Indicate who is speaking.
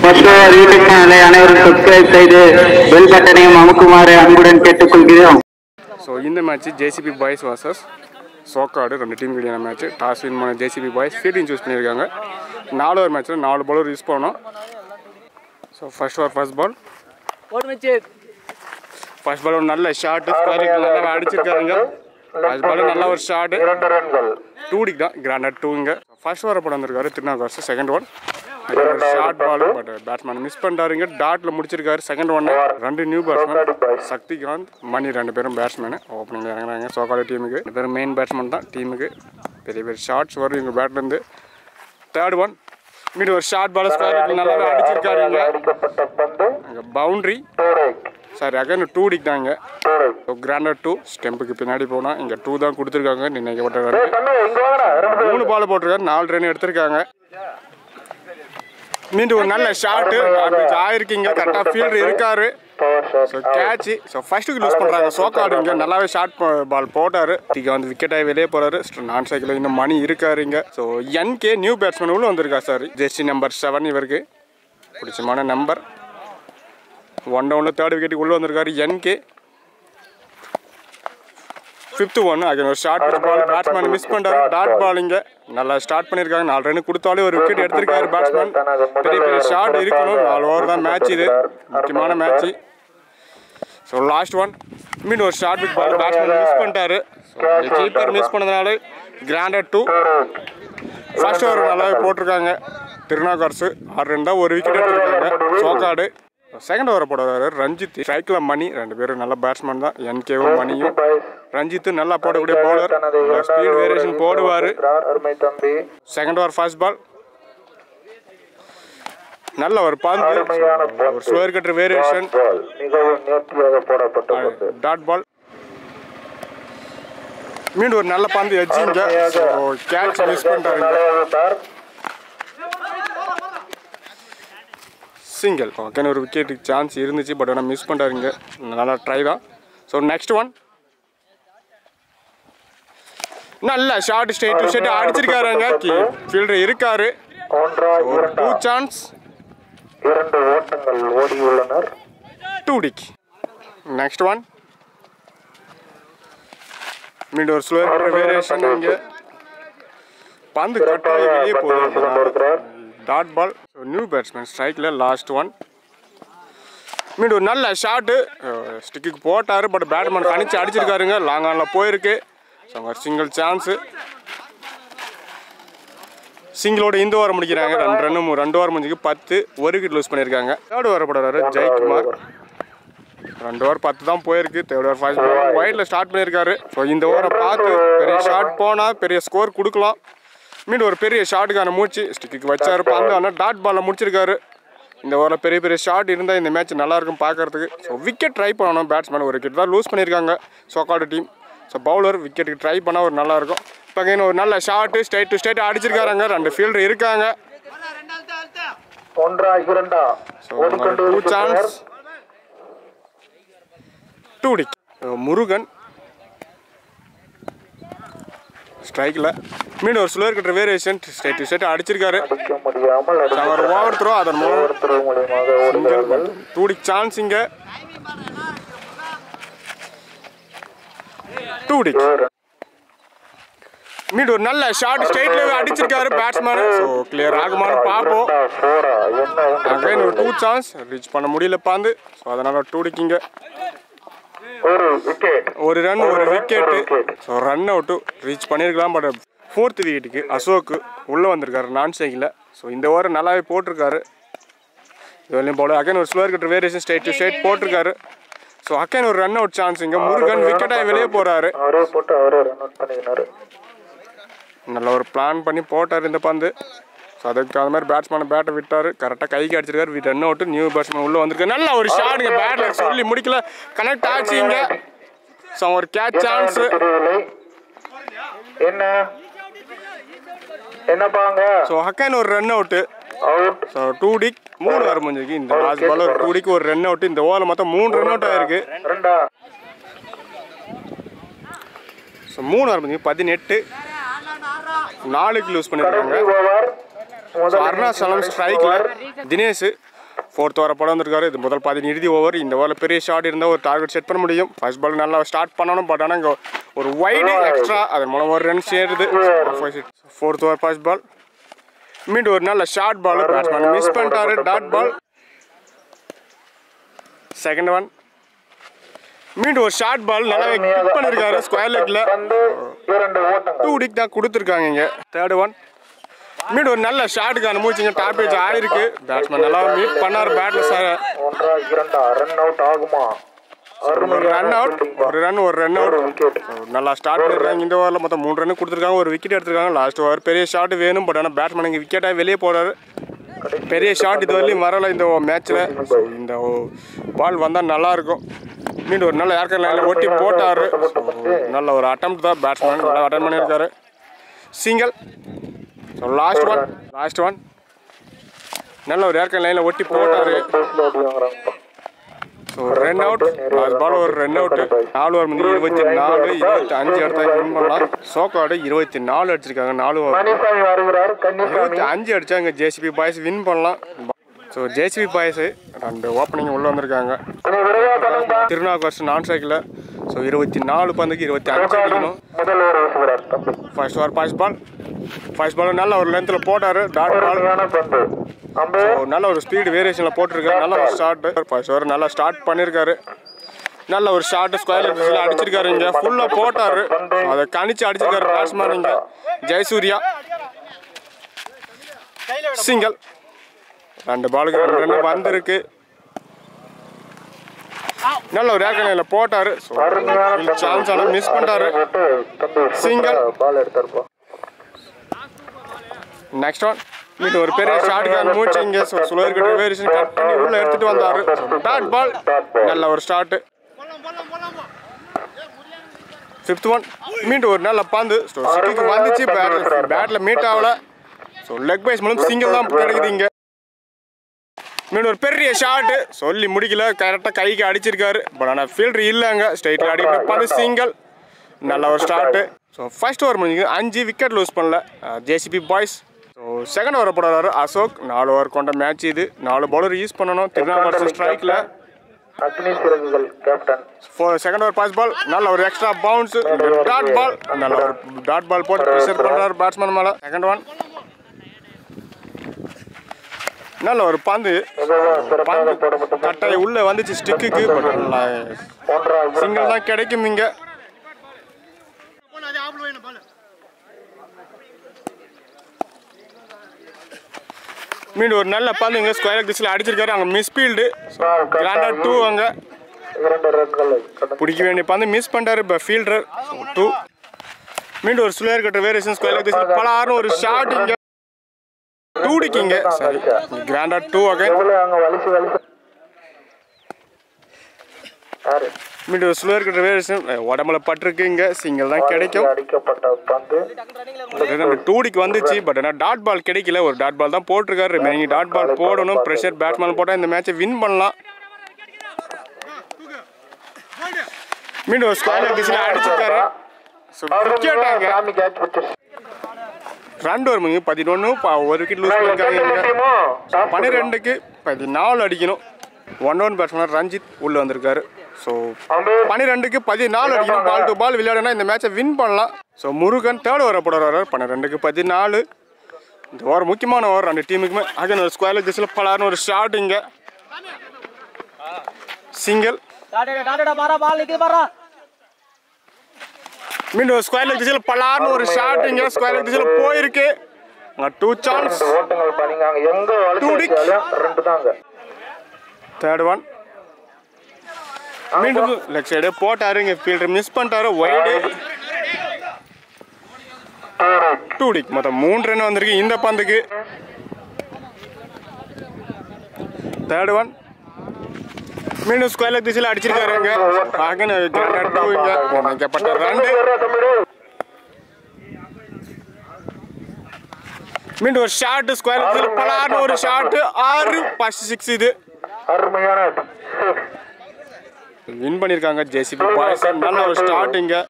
Speaker 1: First over YouTube சேனலை அனைவரும் subscribe செய்து பெல் பட்டனையும் அமுக்குமாறு அன்புடன் கேட்டுக்கொள்கிறோம்
Speaker 2: ஸோ இந்த match JCB boys versus Sokkadu ரெண்டு டீம் கிடையான மேட்ச் டாஸ் வின் பண்ண ஜேசிபி பாய்ஸ் ஃபீல்டிங் சூஸ் பண்ணியிருக்காங்க நாலு ஒரு மேட்ச்சில் நாலு பவுலர் யூஸ் பண்ணோம் so first over first ball first ball ஒரு நல்ல ஷாட்டு ஸ்கொயருக்கு நல்லா அடிச்சிருக்காருங்க ஃபர்ஸ்ட் பால் நல்ல ஒரு ஷாட்டு டூடிக்கு தான் கிராண்டட் டூங்க ஃபர்ஸ்ட் ஓவர் போட வந்திருக்காரு Thirunavukkarasu second one short ball but batsman miss பண்ணிட்டாருங்க டாட்ல முடிச்சிருக்காரு செகண்ட் ஒன் ரெண்டு நியூ பேட்ஸ்மேன் சக்திகாந்த் மணி ரெண்டு பேரும் பேட்ஸ்மேன் ஓப்பனிங்ல இறங்குறாங்க சோகாலி டீமுக்கு ரெண்டு பேரும் மெயின் பேட்ஸ்மேன் தான் டீமுக்கு பெரிய பெரிய ஷார்ட்ஸ் வரும் இவங்க பேட்லேருந்து தேர்ட் ஒன் மீண்டும் ஒரு ஷார்ட் பால் ஸ்கொயர் நல்லாவே அடிச்சிருக்காருங்க அங்கே பவுண்ட்ரி சாரி அகன் டூ டிக் தாங்க கிராண்டட் டூ ஸ்டெம்புக்கு பின்னாடி போனால் இங்கே டூ தான் கொடுத்துருக்காங்க நிர்ணயிக்கப்பட்ட மூணு பால் போட்டிருக்காரு நாலு ரன் எடுத்திருக்காங்க மீண்டும் ஒரு நல்ல ஷாட்டு ஆயிருக்கீங்க கரெக்டாக ஃபீல்டர் இருக்காரு ஸோ கேட்ச் ஸோ ஃபர்ஸ்ட்டுக்கு லூஸ் பண்ணுறாங்க சோக்காடு இங்கே நல்லாவே ஷார்ட் பால் போட்டார் இங்கே வந்து விக்கெட்டாகி வெளியே போகிறாரு நான் சைக்கிள் இன்னும் மணி இருக்காரு இங்கே ஸோ என்கே நியூ பேட்ஸ்மேன் உள்ள வந்திருக்கா சார் ஜெர்சி நம்பர் செவன் இவருக்கு பிடிச்சமான நம்பர் ஒன் டவுனில் தேர்ட் விக்கெட்டுக்கு உள்ளே வந்திருக்காரு என்கே ஃபிஃப்த்து ஒன் அகைன் ஒரு ஷார்ட் பால் பேட்ஸ்மேன் மிஸ் பண்ணிட்டாரு டாட் பால் இங்கே நல்லா ஸ்டார்ட் பண்ணியிருக்காங்க நாலு ரன் கொடுத்தாலே ஒரு விக்கெட் எடுத்திருக்காரு பேட்ஸ்மேன் பெரிய பெரிய ஷாட் இருக்கணும் நாலு ஓவர் தான் மேட்ச் இது முக்கியமான மேட்ச் ஸோ லாஸ்ட் ஒன் மீண்டும் ஒரு ஷார்ட் விக் பால் பேட்ஸ்மேன் மிஸ் பண்ணிட்டாரு கீப்பர் மிஸ் பண்ணதுனால கிராண்டட் டூ ஃபர்ஸ்ட் ஓவர் நல்லாவே போட்டிருக்காங்க திருநாகர்ஸு ஆறு ரன் தான் ஒரு விக்கெட் எடுத்திருக்காங்க சோக்காடு செகண்ட் ஓவர் போடுவார் ரஞ்சித் ஸ்ட்ரைக்கில் மணி ரெண்டு பேரும் நல்ல பேட்ஸ்மேன் தான் என்கேவும் மணியும் ரஞ்சித் நல்லா போடக்கூடிய பவுலர் ஸ்பீட் வேரியேஷன் போடுவார்
Speaker 3: அருமை தம்பி
Speaker 2: செகண்ட் ஓவர் ஃபர்ஸ்ட் பால் நல்ல ஒரு பந்து ஒரு ஸ்லோயர் கட்டர் வேரியேஷன்
Speaker 3: பால் மிகவும் நேர்த்தியாக போடப்பட்டுள்ளது
Speaker 2: டாட் பால் மீண்டும் ஒரு நல்ல பந்து எஜ்ஜிங்க கேட்ச் மிஸ் பண்ணிட்டாருங்க
Speaker 3: தலைவர்
Speaker 2: சிங்கிள் ஓகேன்னு ஒரு விக்கெட்டுக்கு சான்ஸ் இருந்துச்சு பட் ஆனால் மிஸ் பண்ணிட்டாருங்க நல்லா ட்ரை தான் ஸோ நெக்ஸ்ட் ஒன் நல்ல ஷார்ட் ஸ்ட்ரைட் டு ஸ்ட்ரைட் அடிச்சிருக்காருங்க ஃபீல்டர் இருக்காரு
Speaker 3: ஒன்றா
Speaker 2: ஒரு
Speaker 3: இரண்டா
Speaker 2: டூ சான்ஸ்
Speaker 3: இரண்டு ஓட்டங்கள் ஓடியுள்ளனர்
Speaker 2: டூ டிக் நெக்ஸ்ட் ஒன் மீண்டும் ஒரு ஸ்லோயர் வேரியேஷன் இங்கே பந்து கட்டாகி வெளியே போகுது
Speaker 3: இருக்கிறார்
Speaker 2: டாட் பால் நியூ பேட்ஸ்மேன் ஸ்ட்ரைக்கில் லாஸ்ட் ஒன் மீண்டும் ஒரு நல்ல ஷாட்டு ஸ்டிக்கு போட்டார் பட் பேட்மேன் கணிச்சு அடிச்சிருக்காருங்க லாங் ஆனில் போயிருக்கு ஸோ ஒரு சிங்கிள் சான்ஸு சிங்கிளோட இந்த ஓவர் முடிக்கிறாங்க ரெண்டு ரன்னு ரெண்டு ஓவர் முடிஞ்சுக்கு பத்து ஒரு விக்கெட் லூஸ் பண்ணியிருக்காங்க தேர்ட் ஓவர் போடுறாரு ஜெயக்குமார் ரெண்டு ஓவர் பத்து தான் போயிருக்கு தேர்ட் ஓவர் ஃபர்ஸ்ட் ஒயிட்டில் ஸ்டார்ட் பண்ணியிருக்காரு ஸோ இந்த ஓவரை பார்த்து பெரிய ஷாட் போனால் பெரிய ஸ்கோர் கொடுக்கலாம் மீண்டும் ஒரு பெரிய ஷாட்டுக்கான மூச்சு ஸ்டிக்கு வச்சாரு பந்து ஆனால் டாட் பாலில் முடிச்சிருக்காரு இந்த ஓவரில் பெரிய பெரிய ஷாட் இருந்தால் இந்த மேட்ச் நல்லா இருக்கும் பார்க்கறதுக்கு ஸோ விக்கெட் ட்ரை பண்ணணும் பேட்ஸ்மேன் ஒரு விக்கெட் தான் லூஸ் பண்ணியிருக்காங்க சோக்காடு டீம் ஸோ பவுலர் விக்கெட்டுக்கு ட்ரை பண்ணால் ஒரு நல்லா இருக்கும் இப்போ again ஒரு நல்ல ஷாட்டு ஸ்ட்ரைட் டு ஸ்ட்ரைட் அடிச்சிருக்காங்க ரெண்டு ஃபீல்டர் இருக்காங்க
Speaker 3: ஒன்றா இரண்டா
Speaker 2: ஸோ
Speaker 3: ஓடிக்கொண்டு
Speaker 2: டூ
Speaker 3: இருக்கிறார்
Speaker 2: சான்ஸ் டூ டிக் முருகன் ஸ்ட்ரைக்கில் மீண்டும் ஒரு ஸ்லோயர் கட்டுற வேரியேஷன் ஸ்ட்ரைட் டு ஸ்ட்ரைட் அடிச்சிருக்காரு
Speaker 3: அடிக்க முடியாமல்
Speaker 2: ஸோ அவர் ஓவர் த்ரோ அதன் மூலம்
Speaker 3: ஒருத்தர் மூலியமாக ஓடுகிறார்கள்
Speaker 2: டூ டிக் சான்ஸ் இங்கே டூ டிக் மீண்டும் ஒரு நல்ல ஷார்ட் ஸ்ட்ரைட்ல அடிச்சிருக்காரு பேட்ஸ்மேன் ஸோ கிளியர் ஆகுமான்னு பார்ப்போம்
Speaker 3: ஃபோரா என்ன
Speaker 2: அகைன் ஒரு டூ சான்ஸ் ரீச் பண்ண முடியல பாந்து ஸோ அதனால டூ டிக்கிங்க
Speaker 3: ஒரு விக்கெட்
Speaker 2: ஒரு ரன் ஒரு விக்கெட்டு ஸோ ரன் அவுட்டு ரீச் பண்ணியிருக்கலாம் பட் ஃபோர்த் விக்கெட்டுக்கு அசோக்கு உள்ளே வந்திருக்காரு நான் சைக்கிளில் ஸோ இந்த ஓவர் நல்லாவே போட்டிருக்காரு இதுவரையும் போல அகைன் ஒரு slower cutter variation straight to straight போட்டிருக்காரு ஸோ அகைன் ஒரு ரன் அவுட் சான்ஸ் இங்கே முருகன் விக்கெட்டாக வெளியே போகிறாரு
Speaker 3: அவரே போட்டு அவரே ரன் அவுட் பண்ணிக்கினாரு
Speaker 2: நல்ல ஒரு பிளான் பண்ணி போட்டார் இந்த பந்து ஸோ அதுக்கு தகுந்த மாதிரி பேட்ஸ்மேன் பேட்டை விட்டார் கரெக்டாக கைக்கு அடிச்சிருக்காரு ரன் அவுட்டு நியூ பேட்ஸ்மேன் உள்ளே வந்திருக்காரு நல்ல ஒரு ஷாட்டுங்க பேட்டில் சொல்லி முடிக்கல கனெக்ட் ஆச்சு இங்கே ஸோ ஒரு கேட்ச் சான்ஸு
Speaker 3: தெரியவில்லை என்ன என்னப்பாங்க
Speaker 2: ஸோ ஹக்கன் ஒரு run out
Speaker 3: out
Speaker 2: so two டிக் மூணு வர முடிஞ்சிருக்கு இந்த லாஸ்ட் பால் ஒரு டூ டிக்கு ஒரு ரன் அவுட் இந்த ஓவரில் மொத்தம் மூணு ரன் அவுட் ஆயிருக்கு
Speaker 3: ரெண்டா
Speaker 2: ஸோ மூணு வர முடிஞ்சு பதினெட்டு நாலுக்கு லூஸ் பண்ணியிருக்காங்க
Speaker 3: ஓவர்
Speaker 2: ஸோ அருணாச்சலம் ஸ்ட்ரைக்கில் தினேஷ் ஃபோர்த் ஓவர் படம் வந்திருக்காரு இது முதல் பாதி இறுதி ஓவர் இந்த ஓவரில் பெரிய ஷாட் இருந்தால் ஒரு டார்கெட் செட் பண்ண முடியும் ஃபர்ஸ்ட் பால் நல்லா ஸ்டார்ட் பண்ணணும் பட் ஆனால் இங்கே ஒரு வைடு எக்ஸ்ட்ரா அதன் மூலம் ஒரு ரன் சேருது ஃபோர்த் ஓவர் ஃபர்ஸ்ட் பால் மீண்டும் ஒரு நல்ல ஷார்ட் பால் பேட்ஸ்மேன் மிஸ் பண்ணிட்டாரு டாட் பால் செகண்ட் ஒன் மீண்டும் ஒரு ஷார்ட் பால் நல்லா கிக் பண்ணியிருக்காரு ஸ்கொயர் லெக்ல
Speaker 3: பந்து இரண்டு ஓட்டங்கள்
Speaker 2: டூ டிக் தான் கொடுத்துருக்காங்க இங்கே தேர்ட் ஒன் மீண்டும் ஒரு நல்ல ஷாட்டுக்கு அனுபவிச்சிங்க டாப் ஏஜ் ஆயிருக்கு பேட்ஸ்மேன் நல்லா மீட் பண்ணார் பேட்ல சார்
Speaker 3: ஒன்றா இரண்டா ரன் அவுட் ஆகுமா
Speaker 2: ஒரு ரன் அவுட் ஒரு ரன் ஒரு ரன் அவுட்
Speaker 3: விக்கெட்
Speaker 2: நல்லா ஸ்டார்ட் பண்ணிருக்காங்க இந்த ஓவரில் மொத்தம் மூணு ரன் கொடுத்துருக்காங்க ஒரு விக்கெட் எடுத்திருக்காங்க லாஸ்ட் ஓவர் பெரிய ஷாட் வேணும் பட் ஆனால் பேட்ஸ்மேன் இங்கே விக்கெட்டாக வெளியே போறாரு பெரிய ஷாட் இது வரலையும் வரல இந்த மேட்ச்சில் இந்த பால் வந்தால் நல்லா இருக்கும் மீண்டும் ஒரு நல்ல ஏர்கர் லைனில் ஒட்டி போட்டாரு So, நல்ல ஒரு அட்டம் தான் பேட்ஸ்மேன் நல்லா அட்டன் பண்ணியிருக்காரு single so last one last one நல்ல ஒரு ஏர்கர் லைனில் ஒட்டி போட்டாரு so run out last ball ஒரு ரன் அவுட் நாலு ஓவர் வந்து இருபத்தி நாலு இருபத்தி அஞ்சு எடுத்தா வின் பண்ணலாம் சோக்காடு இருபத்தி நாலு அடிச்சிருக்காங்க நாலு ஓவர்
Speaker 3: மணிசாமி வருகிறார் கன்னிசாமி
Speaker 2: இருபத்தி அஞ்சு அடிச்சாங்க ஜேசிபி பாய்ஸ் வின் பண்ணலாம் ஸோ ஜேசிபி பாய்ஸ் ரெண்டு ஓப்பனிங் உள்ள வந்திருக்காங்க
Speaker 3: இனி விரைவா தொடங்குதா
Speaker 2: திருநாவுக்கரசு நான் சைக்கிள் ஸோ இருபத்தி நாலு பந்துக்கு இருபத்தி அஞ்சு அடிக்கணும்
Speaker 3: முதல் ஓவர் வீசுகிறார் தம்பி
Speaker 2: first over boys ball first ball நல்ல ஒரு லென்த்தில் போட்டார் டாட் பால்
Speaker 3: அருமையான பந்து அம்பே
Speaker 2: ஸோ நல்ல ஒரு ஸ்பீடு வேரியேஷனில் போட்டிருக்காரு நல்ல ஒரு ஷாட் ஃபர்ஸ்ட் ஓவர் நல்லா ஸ்டார்ட் பண்ணியிருக்காரு நல்ல ஒரு ஷாட் ஸ்கொயர் லெக்ஸில் அடிச்சிருக்காரு இங்கே ஃபுல்லாக போட்டார் அதை கணிச்சு அடிச்சிருக்காரு பேட்ஸ்மேன் இங்கே ஜெயசூர்யா சிங்கிள் ரெண்டு பாலுக்கு ரெண்டு ரன் வந்திருக்கு நல்ல ஒரு ஏக்கனையில் போட்டார்
Speaker 3: அருமையான
Speaker 2: சான்ஸ் ஆனால் மிஸ் பண்ணிட்டாரு
Speaker 3: போட்டு தம்பி
Speaker 2: Single.
Speaker 3: பால் எடுத்தாருப்பா
Speaker 2: நெக்ஸ்ட் ஒன் மீண்டும் ஒரு பெரிய ஷாட்டுக்கான மூச்சு இங்கே சுழற்கிட்ட வேரியேஷன் கட் பண்ணி உள்ள எடுத்துட்டு வந்தாரு டாட் பால் நல்ல ஒரு ஸ்டார்ட் ஃபிஃப்த் ஒன் மீண்டும் ஒரு நல்ல பந்து ஸோ சிட்டிக்கு வந்துச்சு பேட் பேட்டில் மீட் ஆகல ஸோ லெக் பைஸ் மூலம் சிங்கிள் தான் கிடைக்குது இங்கே மீண்டும் ஒரு பெரிய ஷாட்டு சொல்லி முடிக்கல கரெக்டாக கைக்கு அடிச்சிருக்காரு பட் ஆனால் ஃபீல்டர் இல்லைங்க ஸ்ட்ரைட்டில் அடிக்கிற பந்து சிங்கிள் நல்ல ஒரு ஸ்டார்ட்டு ஸோ ஃபர்ஸ்ட் ஓவர் முடிஞ்சு அஞ்சு விக்கெட் லூஸ் பண்ணல JCB boys so second over போடுறாரு அசோக் நாலு ஓவர் கொண்ட மேட்ச் இது நாலு பவுலர் யூஸ் பண்ணணும் திருநாவுக்கரசு ஸ்ட்ரைக்கில்
Speaker 3: Agni Siragugal captain
Speaker 2: four second over பாஸ் பால் நல்ல ஒரு எக்ஸ்ட்ரா பவுன்ஸ் டாட் பால் நல்ல ஒரு டாட் பால் போட்டு ப்ரெஷர் பண்ணுறாரு பேட்ஸ்மேன் மேலே செகண்ட் ஒன் நல்ல ஒரு பந்து
Speaker 3: மிகவும் சிறப்பாக
Speaker 2: பந்து
Speaker 3: போடப்பட்ட
Speaker 2: கட்டாய உள்ள வந்துச்சு ஸ்டிக்குக்கு பட்
Speaker 3: ஒன்றா
Speaker 2: சிங்கிள் தான் கிடைக்கும் இங்க மீண்டும் ஒரு நல்ல பந்து இங்க ஸ்கொயர் திசில் அடிச்சிருக்காரு அங்க மிஸ் ஃபீல்டு கிராண்டா டூ அங்க
Speaker 3: இரண்டு ரன்களை கடந்து
Speaker 2: பிடிக்க வேண்டிய பந்து மிஸ் பண்ணிட்டாரு இப்போ ஃபீல்டர் டூ மீண்டும் ஒரு சுழர் கட்ட வேரியேஷன் ஸ்கொயர் திசில் பலாரும் ஒரு ஷாட் இங்க டூடிக்கு இங்க சரி கிராண்டா டூ அகைன்
Speaker 3: எவ்வளவு அங்க வலிச்சு வலிச்சு யாரு
Speaker 2: மீண்டும் ஒரு சுழர் கட்ட வேரியேஷன் உடம்புல பட்டிருக்கு இங்க சிங்கிள் தான் கிடைக்கும்
Speaker 3: அடிக்கப்பட்ட பந்து
Speaker 2: ரெண்டு டூடிக்கு வந்துச்சு பட் ஆனால் டாட் பால் கிடைக்கல ஒரு டாட் பால் தான் போட்டிருக்காரு ரிமைனிங் டாட் பால் போடணும் ப்ரெஷர் பேட்ஸ்மேன் போட்டால் இந்த மேட்சை வின் பண்ணலாம் மீண்டும் ஒரு ஸ்கொயர் டிஸ்ல அடிச்சிருக்காரு ஸோ விக்கெட்டாங்க
Speaker 3: சாமி கேட்ச் பிடிச்சு
Speaker 2: ரெண்டு ஒரு மணி பதினொன்று ஒரு விக்கெட் லூஸ் பண்ணிருக்காங்க பன்னிரெண்டுக்கு பதினாலு அடிக்கணும் ஒன் ஒன் பேட்ஸ்மேன் ரஞ்சித் உள்ள வந்திருக்காரு ஸோ பன்னிரெண்டுக்கு பதினாலு அடிக்கணும் பால் டு பால் விளையாடுனா இந்த மேட்சை வின் பண்ணலாம் ஸோ முருகன் தேர்ட் ஓவரை போடுறாரு பன்னிரெண்டுக்கு பதினாலு இந்த ஓவர் முக்கியமான ஓவர் ரெண்டு டீமுக்குமே அகன் ஒரு ஸ்கொயர் திசில் பலாருன்னு ஒரு ஷாட் இங்கே சிங்கிள்
Speaker 4: டாடா டாடா பாரா பால் நிக்குது பாரா
Speaker 2: மீண்டும் ஒரு ஸ்கொயர் லெக் திசையில் பலார்னு ஒரு ஷாட் இங்கே ஸ்கொயர் லெக் திசையில் போயிருக்கு அங்கே டூ சான்ஸ்
Speaker 3: ஓட்டங்கள் பண்ணிங்க எங்க
Speaker 2: Two
Speaker 3: வலிச்சு
Speaker 2: dick.
Speaker 3: வச்சாலும் ரெண்டு தாங்க
Speaker 2: தேர்ட் ஒன் மீண்டும் லெக் சைடு போட்டாரு இங்கே ஃபீல்டர் மிஸ் பண்ணிட்டாரு ஒய்டு டூ டிக் மொத்தம் மூணு ரன் வந்திருக்கு இந்த பந்துக்கு தேர்ட் ஒன் மீண்டும் ஸ்கொயர் லெக் திசையில் அடிச்சிருக்காரு இங்கே ஆகன் டூ இங்கே நினைக்கப்பட்ட ரெண்டு மீண்டும் ஒரு ஷாட் ஸ்கொயர் லெக் திசையில் பலார்னு ஒரு ஷாட் ஆறு ஃபர்ஸ்ட் சிக்ஸ் இது
Speaker 3: அருமையான
Speaker 2: வின் பண்ணியிருக்காங்க ஜேசிபி பாய்ஸ் நல்ல ஒரு ஸ்டார்ட் இங்க